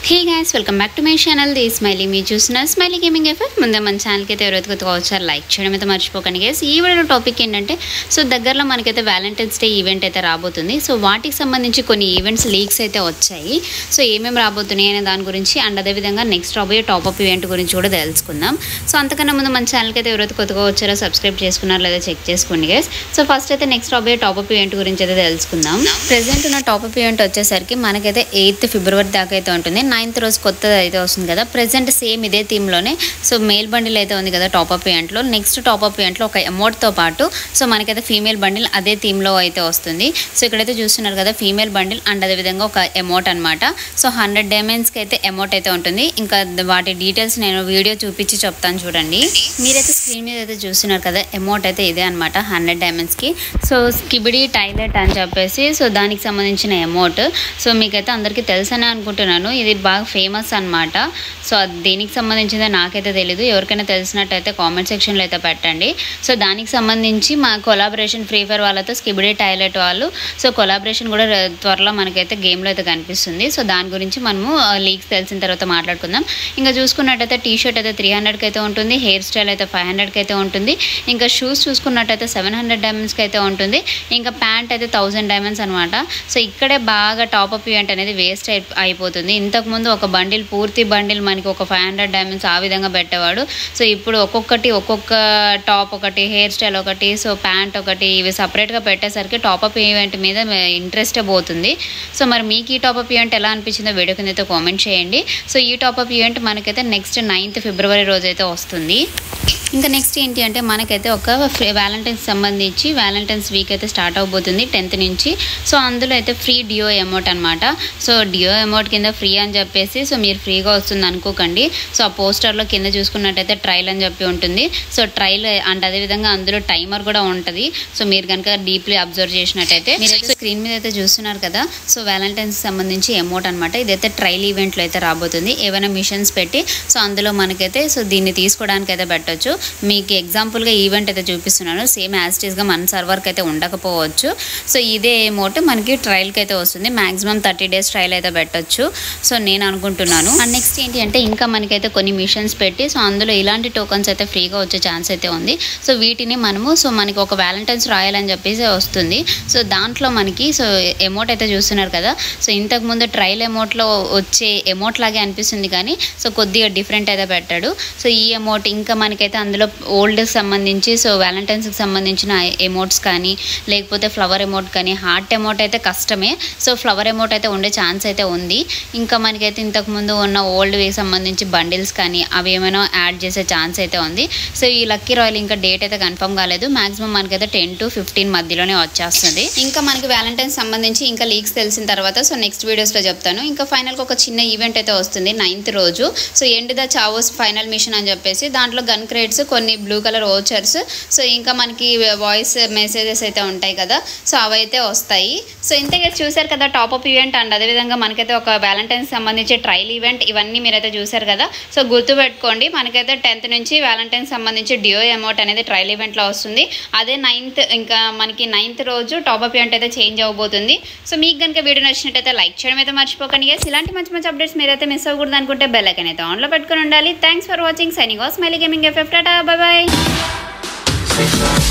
Hey guys welcome back to my channel the Smiley మీ చూసిన Smiley gaming effect ముందే మన ఛానల్కి అయితే ఎవరైతే కొత్తగా వచ్చారు లైక్ చేయడం అయితే మర్చిపోకండి గైస్ ఈ వీడియో టాపిక్ ఏంటంటే సో దగ్గరలో మనకైతే వ్యాలంటైన్స్ డే ఈవెంట్ అయితే రాబోతుంది సో వాటికి సంబంధించి కొన్ని ఈవెంట్స్ లీక్స్ అయితే వచ్చాయి సో ఏమేమి రాబోతున్నాయి అనే దాని గురించి అండ్ అదేవిధంగా నెక్స్ట్ రాబోయే టాప్అప్ ఈవెంట్ గురించి కూడా తెలుసుకుందాం సో అంతకన్నా ముందు మన ఛానల్కి అయితే ఎవరైతే కొత్తగా వచ్చారో సబ్స్క్రైబ్ చేసుకున్నారో లేదా చెక్ చేసుకోండి గైస్ సో ఫస్ట్ అయితే నెక్స్ట్ రాబోయే టాప్అప్ ఈవెంట్ గురించి అయితే తెలుసుకుందాం ప్రెసెంట్ ఉన్న టాప్అప్ ఈవెంట్ వచ్చేసరికి మనకైతే ఎయిత్ ఫిబ్రవరి దాకా అయితే ఉంటుంది నైన్త్ రోజు కొత్తది అయితే వస్తుంది కదా ప్రెసెంట్ సేమ్ ఇదే థీమ్లోనే సో మేల్ బండిల్ అయితే ఉంది కదా టాప్అప్ ఈవెంట్లో నెక్స్ట్ టాప్అప్ ఈవెంట్లో ఒక అమౌంట్తో పాటు సో మనకైతే ఫీమేల్ బండిల్ అదే థీమ్లో అయితే వస్తుంది సో ఇక్కడైతే చూస్తున్నారు కదా ఫీమేల్ బండిల్ అండ్ అదేవిధంగా ఒక అమౌంట్ అనమాట సో హండ్రెడ్ డైమండ్స్కి అయితే అమౌంట్ అయితే ఉంటుంది ఇంకా వాటి డీటెయిల్స్ నేను వీడియో చూపించి చెప్తాను చూడండి మీరైతే స్క్రీన్ మీద అయితే చూస్తున్నారు కదా అమౌంట్ అయితే ఇదే అనమాట హండ్రెడ్ డైమండ్స్కి సో స్కిబిడి టైలెట్ అని చెప్పేసి సో దానికి సంబంధించిన అమౌంట్ సో మీకైతే అందరికీ తెలుసనే అనుకుంటున్నాను ఇది బాగా ఫేమస్ అనమాట సో అది దేనికి సంబంధించిందో నాకైతే తెలీదు ఎవరికైనా తెలిసినట్టయితే కామెంట్ సెక్షన్లో అయితే పెట్టండి సో దానికి సంబంధించి మా కొలాబరేషన్ ఫ్రీ ఫైర్ వాళ్ళతో స్కిబిడి టైలెట్ వాళ్ళు సో కొలాబరేషన్ కూడా ర- త్వరలో మనకైతే గేమ్లో అయితే కనిపిస్తుంది సో దాని గురించి మనము లీక్స్ తెలిసిన తర్వాత మాట్లాడుకుందాం ఇంకా చూసుకున్నట్టయితే టీ షర్ట్ అయితే త్రీ హండ్రెడ్కి అయితే ఉంటుంది హెయిర్ స్టైల్ అయితే ఫైవ్ హండ్రెడ్కి అయితే ఉంటుంది ఇంకా షూస్ చూసుకున్నట్టయితే సెవెన్ హండ్రెడ్ డైమండ్స్కి అయితే ఉంటుంది ఇంకా ప్యాంట్ అయితే థౌజండ్ డైమండ్స్ అనమాట సో ఇక్కడే బాగా టాప్అప్ ఈవెంట్ అనేది వేస్ట్ అయి అయిపోతుంది ఇంతకుముందు ఒక బండిల్ పూర్తి బండిల్ మనకి ఒక ఫైవ్ హండ్రెడ్ డైమండ్స్ ఆ విధంగా పెట్టేవాడు సో ఇప్పుడు ఒక్కొక్కటి ఒక్కొక్క టాప్ ఒకటి హెయిర్ స్టైల్ ఒకటి సో ప్యాంట్ ఒకటి ఇవి సపరేట్గా పెట్టేసరికి టాప్అప్ ఈవెంట్ మీద ఇంట్రెస్టే పోతుంది సో మరి మీకు ఈ టాప్అప్ ఈవెంట్ ఎలా అనిపించిందో వీడియో కింద అయితే కామెంట్ చేయండి సో ఈ టాప్అప్ ఈవెంట్ మనకైతే నెక్స్ట్ నైన్త్ ఫిబ్రవరి రోజు అయితే వస్తుంది ఇంకా నెక్స్ట్ ఏంటి అంటే మనకైతే ఒక వ్యాలంటైన్స్ సంబంధించి వ్యాలంటైన్స్ వీక్ అయితే స్టార్ట్ అవబోతుంది టెన్త్ నుంచి సో అందులో అయితే ఫ్రీ డియో అమౌంట్ అనమాట సో డియో అమౌంట్ కింద ఫ్రీ అని చెప్పేసి సో మీరు ఫ్రీగా వస్తుంది అనుకోకండి సో ఆ పోస్టర్లో కింద చూసుకున్నట్టయితే ట్రైల్ అని చెప్పి ఉంటుంది సో ట్రైల్ అండ్ అదేవిధంగా అందులో టైమర్ కూడా ఉంటుంది సో మీరు కనుక డీప్లీ అబ్జర్వ్ చేసినట్టయితే మీరు స్క్రీన్ మీద అయితే చూస్తున్నారు కదా సో వ్యాలంటైన్స్ సంబంధించి అమౌంట్ అనమాట ఇదైతే ట్రైల్ ఈవెంట్లో అయితే రాబోతుంది ఏవైనా మిషన్స్ పెట్టి సో అందులో మనకైతే సో దీన్ని తీసుకోవడానికి అయితే పెట్టొచ్చు మీకు ఎగ్జాంపుల్గా ఈవెంట్ అయితే చూపిస్తున్నాను సేమ్ యాజ్ టీస్గా మన సర్వర్కి అయితే ఉండకపోవచ్చు సో ఇదే అమౌంట్ మనకి ట్రయల్కి అయితే వస్తుంది మాక్సిమం థర్టీ డేస్ ట్రయల్ అయితే పెట్టొచ్చు సో నేను అనుకుంటున్నాను అండ్ నెక్స్ట్ ఏంటి అంటే ఇంకా మనకైతే కొన్ని మిషన్స్ పెట్టి సో అందులో ఇలాంటి టోకన్స్ అయితే ఫ్రీగా వచ్చే ఛాన్స్ అయితే ఉంది సో వీటిని మనము సో మనకి ఒక వ్యాలంటైన్స్ రాయాలని చెప్పేసి వస్తుంది సో దాంట్లో మనకి సో అమౌంట్ అయితే చూస్తున్నారు కదా సో ఇంతకు ముందు ట్రయల్ అమౌంట్లో వచ్చే అమౌంట్ లాగే అనిపిస్తుంది కానీ సో కొద్దిగా డిఫరెంట్ అయితే పెట్టాడు సో ఈ అమౌంట్ ఇంకా మనకైతే అందులో ఓల్డ్కి సంబంధించి సో వ్యాలంటైన్స్కి సంబంధించిన ఎమోట్స్ కానీ లేకపోతే ఫ్లవర్ ఎమౌంట్ కానీ హార్ట్ ఎమౌంట్ అయితే కష్టమే సో ఫ్లవర్ ఎమౌంట్ అయితే ఉండే ఛాన్స్ అయితే ఉంది ఇంకా మనకైతే ఇంతకు ముందు ఉన్న ఓల్డ్ వే సంబంధించి బండిల్స్ కానీ అవి ఏమైనా యాడ్ చేసే ఛాన్స్ అయితే ఉంది సో ఈ లక్కీ రాయల్ ఇంకా డేట్ అయితే కన్ఫర్మ్ కాలేదు మాక్సిమం మనకైతే టెన్ టు ఫిఫ్టీన్ మధ్యలోనే వచ్చేస్తుంది ఇంకా మనకి వ్యాలంటైన్స్ సంబంధించి ఇంకా లీక్స్ తెలిసిన తర్వాత సో నెక్స్ట్ వీడియోస్లో చెప్తాను ఇంకా ఫైనల్గా ఒక చిన్న ఈవెంట్ అయితే వస్తుంది నైన్త్ రోజు so end the chaos final mission అని చెప్పేసి దాంట్లో గన్ క్రేట్స్ కొన్ని బ్లూ కలర్ ఓచర్స్ సో ఇంకా మనకి వాయిస్ మెసేజెస్ అయితే ఉంటాయి కదా సో అవైతే వస్తాయి సో ఇంతగా చూశారు కదా టాప్అప్ ఈవెంట్ అండ్ అదేవిధంగా మనకైతే ఒక వ్యాలంటైన్స్ సంబంధించి ట్రయల్ ఈవెంట్ ఇవన్నీ మీరైతే చూశారు కదా సో గుర్తుపెట్టుకోండి మనకైతే టెన్త్ నుంచి వ్యాలంటైన్స్ సంబంధించి డియో అమౌంట్ అనేది ట్రయల్ ఈవెంట్లో వస్తుంది అదే నైన్త్ ఇంకా మనకి నైన్త్ రోజు టాప్అప్ ఈవెంట్ అయితే చేంజ్ అవ్వబోతుంది సో మీకు కనుక వీడియో నచ్చినట్టయితే లైక్ చేయడం అయితే మర్చిపోకండి guys. ఇలాంటి మంచి మంచి అప్డేట్స్ మీరైతే మిస్ అవ్వకూడదు అనుకుంటే బెల్ ఐకన్ అయితే ఆన్లో పెట్టుకొని ఉండాలి thanks for watching signing was Smiley gaming FF tata bye bye